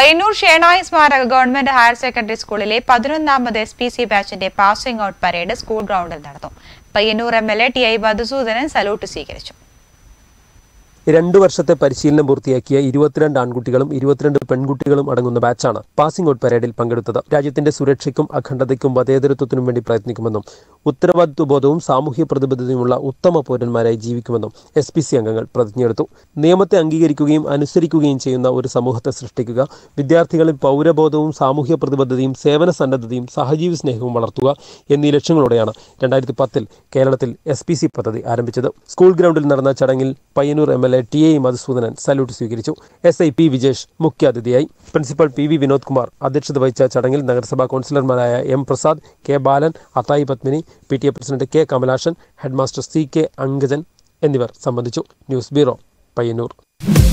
പയ്യന്നൂർ ഷേണായി സ്മാരക government higher secondary സ്കൂളിലെ പതിനൊന്നാമത് എസ് പി സി ബാച്ചിന്റെ പാസിംഗ് ഔട്ട് പരേഡ് സ്കൂൾ ഗ്രൗണ്ടിൽ നടന്നു Payyanur M L A T I Madhusoodanan salute സ്വീകരിച്ചു രണ്ടു വർഷത്തെ പരിശീലനം പൂർത്തിയാക്കിയ ഇരുപത്തിരണ്ട് ആൺകുട്ടികളും ഇരുപത്തിരണ്ട് പെൺകുട്ടികളും അടങ്ങുന്ന ബാച്ചാണ് പാസിംഗ് ഔട്ട് പരേഡിൽ പങ്കെടുത്തത് രാജ്യത്തിന്റെ സുരക്ഷയ്ക്കും അഖണ്ഡതയ്ക്കും മതേതരത്വത്തിനും വേണ്ടി പ്രയത്നിക്കുമെന്നും ഉത്തരവാദിത്വബോധവും സാമൂഹ്യ പ്രതിബദ്ധതയുമുള്ള ഉത്തമ പൗരന്മാരായി ജീവിക്കുമെന്നും എസ് പി സി അംഗങ്ങൾ പ്രതിജ്ഞയെടുത്തു നിയമത്തെ അംഗീകരിക്കുകയും അനുസരിക്കുകയും ചെയ്യുന്ന ഒരു സമൂഹത്തെ സൃഷ്ടിക്കുക വിദ്യാർത്ഥികളിൽ പൗരബോധവും സാമൂഹ്യ പ്രതിബദ്ധതയും സേവന സന്നദ്ധതയും സഹജീവി സ്നേഹവും വളർത്തുക എന്നീ ലക്ഷ്യങ്ങളോടെയാണ് രണ്ടായിരത്തി പത്തിൽ കേരളത്തിൽ എസ് പി സി പദ്ധതി ആരംഭിച്ചത് സ്കൂൾ ഗ്രൗണ്ടിൽ നടന്ന ചടങ്ങിൽ Payyanur M L A T A Madhusoodanan salute സ്വീകരിച്ചു എസ് ഐ പി വിജേഷ് മുഖ്യാതിഥിയായി principal P V Vinod Kumar അധ്യക്ഷത വഹിച്ച ചടങ്ങിൽ നഗരസഭാ കൗൺസിലർമാരായ M Prasad K Balan Athayi Padmini P T A president K Kamalashan headmaster C K Ankajan എന്നിവർ സംബന്ധിച്ചു ന്യൂസ് ബ്യൂറോ പയ്യന്നൂർ